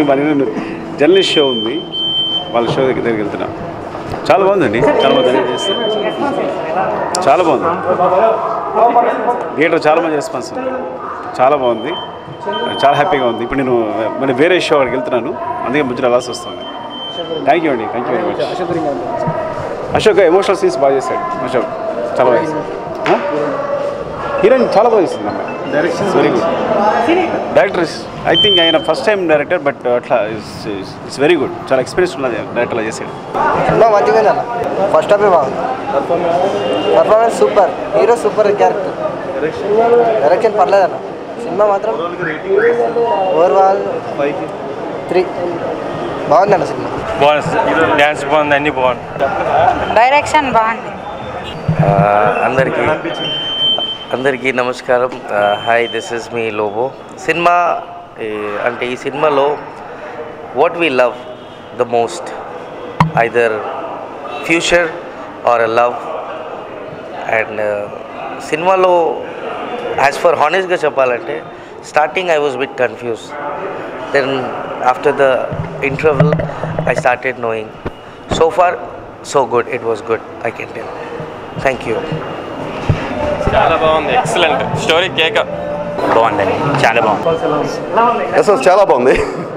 మన journalist show ఉంది వాళ్ళ షో దగ్గర దగ్గరికి వెళ్తున్నా చాలా బాగుందండి చాలా బాగుంది చేస్తే చాలా బాగుంది థియేటర్ చాలా మంది రెస్పాన్స్ ఉంది చాలా బాగుంది చాలా హ్యాపీగా ఉంది ఇప్పుడు నేను మన వేరే షో అక్కడికి వెళ్తున్నాను అందుకే మధ్యలో వెళ్ళాల్సి వస్తుంది థ్యాంక్ యూ అండి thank you very much Ashok emotional scenes బాగా చేశాడు అశోక్ చాలా బాగా చేశాడు హీరోయిన్ చాలా బాగా చేసింది అమ్మాయి direction very good director I think ఆయన ఫస్ట్ టైం డైరెక్టర్ బట్ అట్లా ఇట్స్ వెరీ గుడ్ చాలా ఎక్స్పీరియన్స్ ఉన్న డైరెక్టర్ చేశాడు సినిమా మంచిగా అన్న ఫస్ట్ హాఫే బాగుంది performance super hero super character direction పర్లేదన్న సినిమా మాత్రం ఓవరాల్ త్రీ బాగుందన్న సినిమా బాగుంది డ్యాన్స్ బాగుంది అన్నీ బాగుంది డైరెక్షన్ బాగుంది అందరికీ అందరికీ నమస్కారం hi this is me Lobo సినిమా ఈ, అంటే ఈ సినిమాలో what we love the most either future are a love and సినిమాలో యాజ్ ఫర్ హానెస్ట్గా చెప్పాలంటే starting I was bit confuse then after the interval I started knowing so far so good it was good I can tell thank you చాలా బాగుంది excellent story కేక బాగుందండి చాలా బాగుంది yes చాలా బాగుంది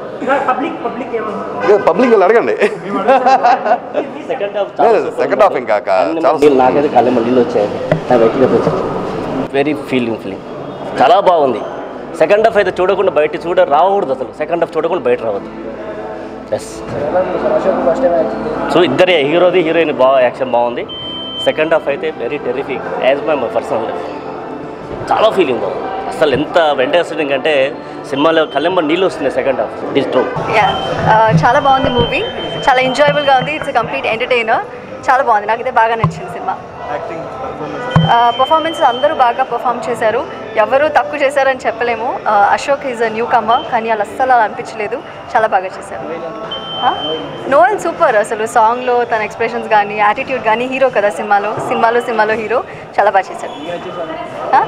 పబ్లిక్ వాళ్ళు అడగండి లేదు సెకండ్ హాఫ్ ఇంకా కా- చాలా నాకైతే కళ్ళ మళ్ళీ వచ్చాయి నా వ్యక్తిగత వెరీ ఫీలింగ్ ఫీలింగ్ చాలా బాగుంది సెకండ్ హాఫ్ అయితే చూడకుండా బయట చూడ రావకూడదు అసలు సెకండ్ హాఫ్ చూడకుండా బయట రావద్దు ఎస్ సో ఇద్దరే హీరోది హీరోయిన్ బాగా యాక్షన్ బాగుంది సెకండ్ హాఫ్ అయితే very terrific as my personal చాలా ఫీలింగ్ బాగుంది అసలు ఎంత వెంటేస్తుంది అంటే సినిమాలో కళ్ళెంబ నీళ్ళు వస్తున్నాయి second half it true Yeah, uh, చాలా బాగుంది మూవీ చాలా ఎంజాయబుల్గా ఉంది ఇట్స్ కంప్లీట్ ఎంటర్టైనర్ చాలా బాగుంది నాకైతే బాగా నచ్చింది సినిమా పర్ఫార్మెన్స్ అందరూ బాగా పర్ఫామ్ చేశారు ఎవరు తక్కువ చేశారని చెప్పలేము Uh, Ashok is a newcomer కానీ వాళ్ళు అస్సలు అలా అనిపించలేదు చాలా బాగా చేశారు నోవల్ సూపర్ అసలు సాంగ్లో తన ఎక్స్ప్రెషన్స్ కానీ యాటిట్యూడ్ కానీ హీరో కదా సినిమాలో సినిమాలో సినిమాలో హీరో చాలా బాగా చేశారు Huh?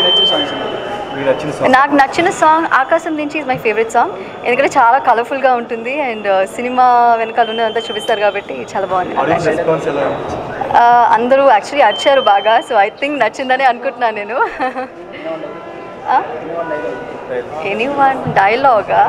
నాకు నచ్చిన సాంగ్ ఆకాశం నుంచి ఇస్ మై ఫేవరెట్ సాంగ్ ఎందుకంటే చాలా కలర్ఫుల్గా ఉంటుంది అండ్ సినిమా వెనకాల ఉన్నదంతా చూపిస్తారు కాబట్టి చాలా బాగుంది నాకు నచ్చింది. ఆ, అందరూ యాక్చువల్లీ అరిచారు బాగా సో ఐ థింక్ నచ్చిందని అనుకుంటున్నాను నేను ఎనీ వన్ డైలాగా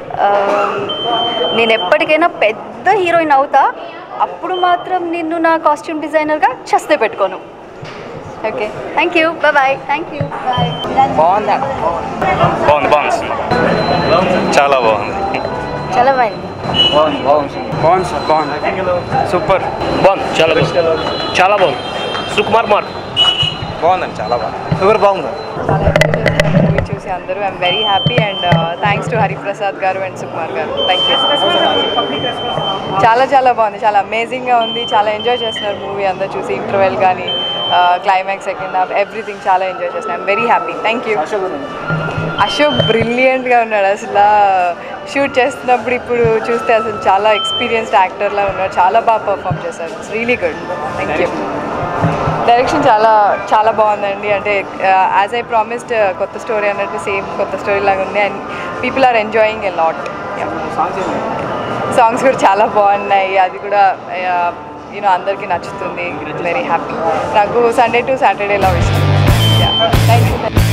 నేను ఎప్పటికైనా పెద్ద హీరోయిన్ అవుతా అప్పుడు మాత్రం నిన్ను నా కాస్ట్యూమ్ డిజైనర్గా చస్తే పెట్టుకోను okay thank you bye thank you bye బాగుంది బాగుంది సినిమా చాలా బాగుంది చాలా బాగుంది బాగుంది సార్ బాగుంది సూపర్ బాగుంది చాలా బాగుంది చాలా బాగుంది సుకుమార్ మార్క్ బాగుందండి చాలా బాగుంది సూపర్ బాగుంది చాలా ఎంజాయ్ చేశాను మూవీ చూసి అందరూ I'm very happy and thanks to Hariprasad garu and Sukumar గారు థ్యాంక్ యూ చాలా చాలా బాగుంది చాలా అమేజింగ్గా ఉంది చాలా ఎంజాయ్ చేస్తున్నారు మూవీ అందరూ చూసి ఇంటర్వెల్ కానీ క్లైమాక్స్ సెకండ్ హాఫ్ ఎవ్రీథింగ్ చాలా ఎంజాయ్ చేస్తున్నాను I'm very happy thank you Ashok బ్రిలియంట్గా ఉన్నాడు అసలు షూట్ చేస్తున్నప్పుడు ఇప్పుడు చూస్తే అసలు చాలా ఎక్స్పీరియన్స్డ్ యాక్టర్లా ఉన్నాడు చాలా బాగా పర్ఫామ్ చేశారు it's really good thank you direction చాలా చాలా బాగుందండి అంటే యాజ్ ఐ ప్రామిస్డ్ కొత్త స్టోరీ అన్నట్టు సేమ్ కొత్త స్టోరీ లాగా ఉంది and people are enjoying a lot songs కూడా చాలా బాగున్నాయి అది కూడా యూనో అందరికీ నచ్చుతుంది వెరీ హ్యాపీ నాకు సండే టు సాటర్డేలో ఇష్టం థ్యాంక్ యూ